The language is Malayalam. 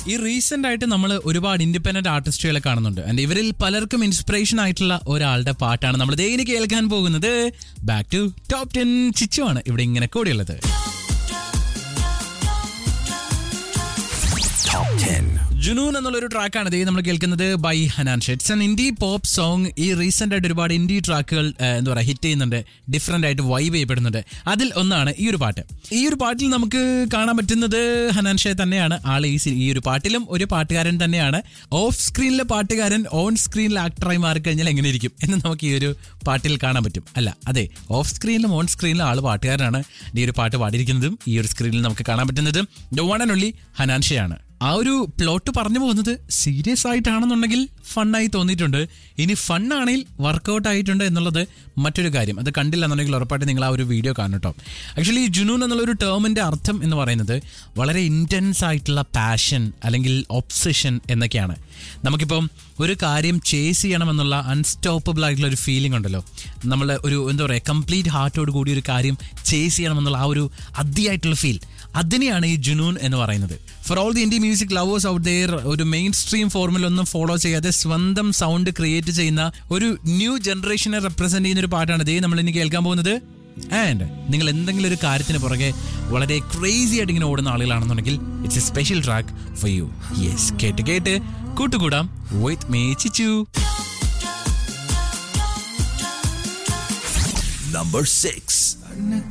ഈ റീസെന്റ് ആയിട്ട് നമ്മൾ ഒരുപാട് ഇൻഡിപെൻഡന്റ് ആർട്ടിസ്റ്റുകളെ കാണുന്നുണ്ട് ആൻഡ് ഇവരിൽ പലർക്കും ഇൻസ്പിറേഷൻ ആയിട്ടുള്ള ഒരാളുടെ പാട്ടാണ് നമ്മൾ ദൈനിക കേൾക്കാൻ പോകുന്നത് back to top ten Chichu ആണ് ഇവിടെ ഇങ്ങനെ കൂടിയുള്ളത് ജുനൂൻ എന്നുള്ളൊരു ട്രാക്കാണ് ഇത് നമ്മൾ കേൾക്കുന്നത് ബൈ ഹനാൻ ഷെറ്റ്സ് ആൻഡ് ഇൻഡി പോപ്പ് സോങ് ഈ റീസെന്റ് ആയിട്ട് ഒരുപാട് ഇൻഡി ട്രാക്കുകൾ എന്താ പറയുക ഹിറ്റ് ചെയ്യുന്നുണ്ട് ഡിഫറെന്റ് ആയിട്ട് വൈബ് ചെയ്യപ്പെടുന്നുണ്ട് അതിൽ ഒന്നാണ് ഈ ഒരു പാട്ട് ഈ ഒരു പാട്ടിൽ നമുക്ക് കാണാൻ പറ്റുന്നത് ഹനാൻ ഷേ തന്നെയാണ് ആൾ ഈ സി- ഈ ഒരു പാട്ടിലും ഒരു പാട്ടുകാരൻ തന്നെയാണ് ഓഫ് സ്ക്രീനിലെ പാട്ടുകാരൻ ഓൺ സ്ക്രീനിൽ ആക്ടറായി മാറിക്കഴിഞ്ഞാൽ എങ്ങനെ ഇരിക്കും എന്ന് നമുക്ക് ഈ ഒരു പാട്ടിൽ കാണാൻ പറ്റും അല്ല അതെ ഓഫ് സ്ക്രീനിലും ഓൺ സ്ക്രീനിലും ആൾ പാട്ടുകാരനാണ് ഈ ഒരു പാട്ട് പാടിയിരിക്കുന്നതും ഈ ഒരു സ്ക്രീനിൽ നമുക്ക് കാണാൻ പറ്റുന്നതും the one and only Hanan Shah ആണ് ആ ഒരു പ്ലോട്ട് പറഞ്ഞു പോകുന്നത് സീരിയസ് ആയിട്ടാണെന്നുണ്ടെങ്കിൽ ഫണ്ണായി തോന്നിയിട്ടുണ്ട് ഇനി ഫണ്ണാണെങ്കിൽ വർക്കൗട്ട് ആയിട്ടുണ്ട് എന്നുള്ളത് മറ്റൊരു കാര്യം അത് കണ്ടില്ല എന്നുണ്ടെങ്കിൽ ഉറപ്പായിട്ട് നിങ്ങൾ ആ ഒരു വീഡിയോ കാണും കേട്ടോ ആക്ച്വലി ജുനൂൻ എന്നുള്ള ഒരു ടേമിന്റെ അർത്ഥം എന്ന് പറയുന്നത് വളരെ ഇൻറ്റൻസ് ആയിട്ടുള്ള പാഷൻ അല്ലെങ്കിൽ ഒബ്സഷൻ എന്നൊക്കെയാണ് നമുക്കിപ്പം ഒരു കാര്യം ചേസ് ചെയ്യണമെന്നുള്ള അൺസ്റ്റോപ്പബിൾ ആയിട്ടുള്ള ഒരു ഫീലിംഗ് ഉണ്ടല്ലോ നമ്മൾ ഒരു എന്താ പറയുക കംപ്ലീറ്റ് ഹാർട്ടോട് കൂടി ഒരു കാര്യം ചേസ് ചെയ്യണമെന്നുള്ള ആ ഒരു അതിയായിട്ടുള്ള ഫീൽ അതിനെയാണ് ഈ ജുനൂൻ എന്ന് പറയുന്നത് for all the India music lovers out there ഒരു മെയിൻ സ്ട്രീം ഫോർമുലൊന്നും ഫോളോ ചെയ്യാതെ സ്വന്തം സൗണ്ട് ക്രിയേറ്റ് ചെയ്യുന്ന ഒരു ന്യൂ ജനറേഷനെ റെപ്രസെന്റ് ചെയ്യുന്ന ഒരു പാട്ടാണ് ഇതേ നമ്മൾ ഇനി കേൾക്കാൻ പോകുന്നത് ആൻഡ് നിങ്ങൾ എന്തെങ്കിലും ഒരു കാര്യത്തിന് പുറകെ വളരെ ക്രേസി ആയിട്ട് ഇങ്ങനെ ഓടുന്ന ആളുകളാണെന്നുണ്ടെങ്കിൽ it's a special track for you yes കേട്ട് കേട്ട് കൂട്ടുകൂടാം വിത്ത് മേ ചിച്ചു Number 6.